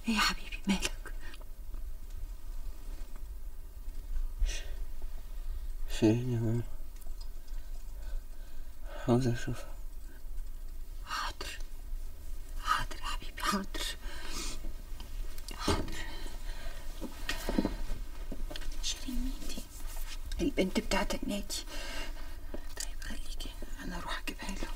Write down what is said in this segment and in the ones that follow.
ايه يا حبيبي مالك شيرين يا ماما عاوز اشوفها حاضر حاضر يا حبيبي حاضر حاضر شيرين مين دي البنت بتاعت النادي طيب خليكي انا اروح اجيبها له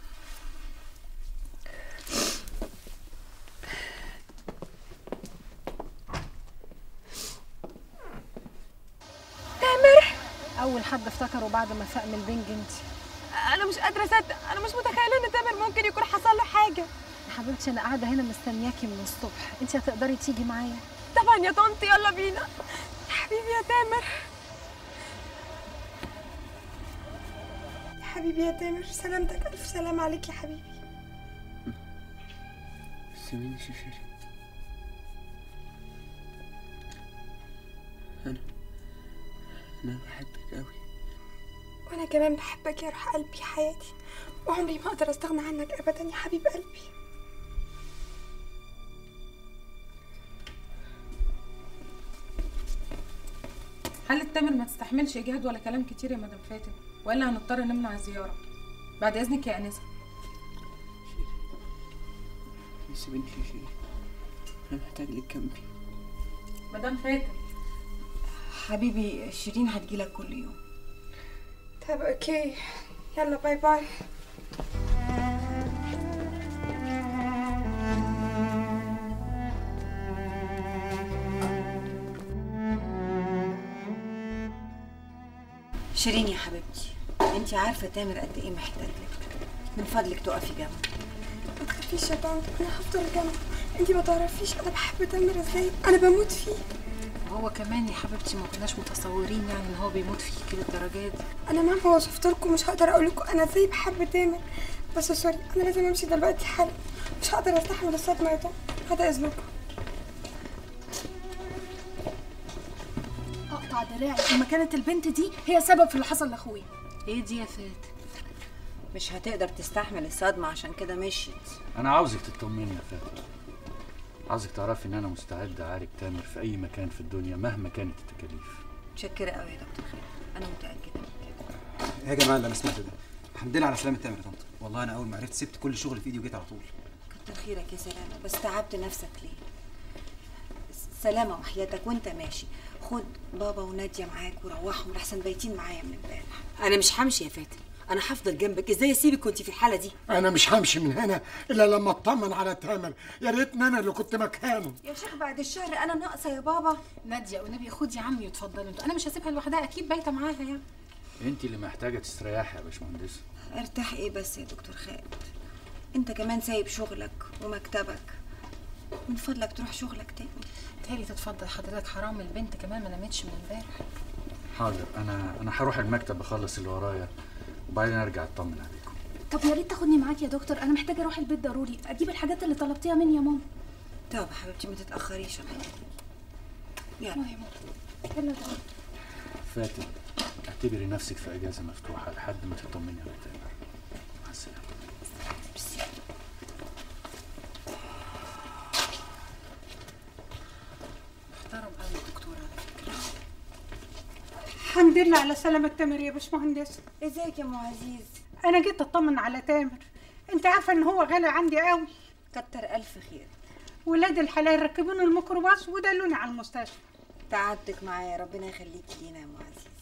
تامر اول حد افتكره بعد ما فاق من البنج انت انا مش قادره اصدق انا مش متخيله ان تامر ممكن يكون حصل له حاجه يا حبيبتي انا قاعده هنا مستنياكي من الصبح انت هتقدري تيجي معايا طبعا يا طنط يلا بينا يا حبيبي يا تامر يا حبيبي يا تامر سلامتك الف سلام عليك يا حبيبي سيبيني شيرين انا انا بحبك قوي وانا كمان بحبك يا روح قلبي حياتي وعمري ما اقدر استغنى عنك ابدا يا حبيب قلبي حالة تامر ما تستحملش اجهاد ولا كلام كتير يا مدام فاتن والا هنضطر نمنع الزيارة بعد اذنك يا انسه سيبيني شيرين انا محتاج لك جنبي مدام فاتن حبيبي شيرين هتجيلك كل يوم طب اوكي يلا باي باي شيرين يا حبيبتي انت عارفه تامر قد ايه محتاج لك من فضلك تقفي جنبه ما تخافيش يا طنط انا هفضل جنبه انتي ما تعرفيش انا بحب تامر ازاي انا بموت فيه وهو كمان يا حبيبتي ما كناش متصورين يعني ان هو بيموت فيكي للدرجه دي انا مهما وصفت لكم مش هقدر اقول لكم انا ازاي بحب تامر بس سوري انا لازم امشي دلوقتي حالا مش هقدر استحمل الصدمه يا طنط هذا اذنكم اقطع دراعي اما كانت البنت دي هي سبب في اللي حصل لاخويا ايه دي يا فات مش هتقدر تستحمل الصدمه عشان كده مشيت انا عاوزك تطمني يا فاتن عاوزك تعرفي ان انا مستعد اعالج تامر في اي مكان في الدنيا مهما كانت التكاليف متشكره قوي يا دكتور خالد انا متاكده من كده يا جماعه اللي انا سمعته ده الحمد لله على سلامه تامر يا طنط والله انا اول ما عرفت سبت كل شغل في ايدي وجيت على طول كتر خيرك يا سلامه بس تعبت نفسك ليه سلامه وحياتك وانت ماشي خد بابا وناديه معاك وروحهم لحسن بايتين معايا من امبارح انا مش همشي يا فاتن انا هفضل جنبك ازاي اسيبك وانت في الحاله دي انا مش همشي من هنا الا لما اطمن على تامر يا ريتني انا اللي كنت مكانه يا شيخ بعد الشهر انا ناقصه يا بابا ناديه والنبي خدي عمي وتفضلي انتوا انا مش هسيبها لوحدها اكيد بايته معاها يعني انت اللي محتاجه تستريحي يا باشمهندس ارتاح ايه بس يا دكتور خالد انت كمان سايب شغلك ومكتبك من فضلك تروح شغلك تاني تالي تتفضل حضرتك حرام البنت كمان ما نامتش من امبارح حاضر انا انا هروح المكتب اخلص اللي ورايا وبعدين ارجع اطمن عليكم طب يا ريت تاخدني معاك يا دكتور انا محتاجه اروح البيت ضروري اجيب الحاجات اللي طلبتيها مني يا ماما طب حبيبتي ما تتاخريش عليا يلا يا ماما يلا تعالي. فاتن اعتبري نفسك في اجازه مفتوحه لحد ما تطمني على تامر مع السلامه محترم قوي الدكتور على فكره الحمد لله على سلامة تامر يا باشمهندس ازيك يا ام عزيز انا جيت اطمن على تامر انت عارفه ان هو غالي عندي قوي كتر الف خير ولاد الحلال ركبوني الميكروباص ودلوني على المستشفى تعبتك معايا ربنا يخليكي لينا يا ام عزيز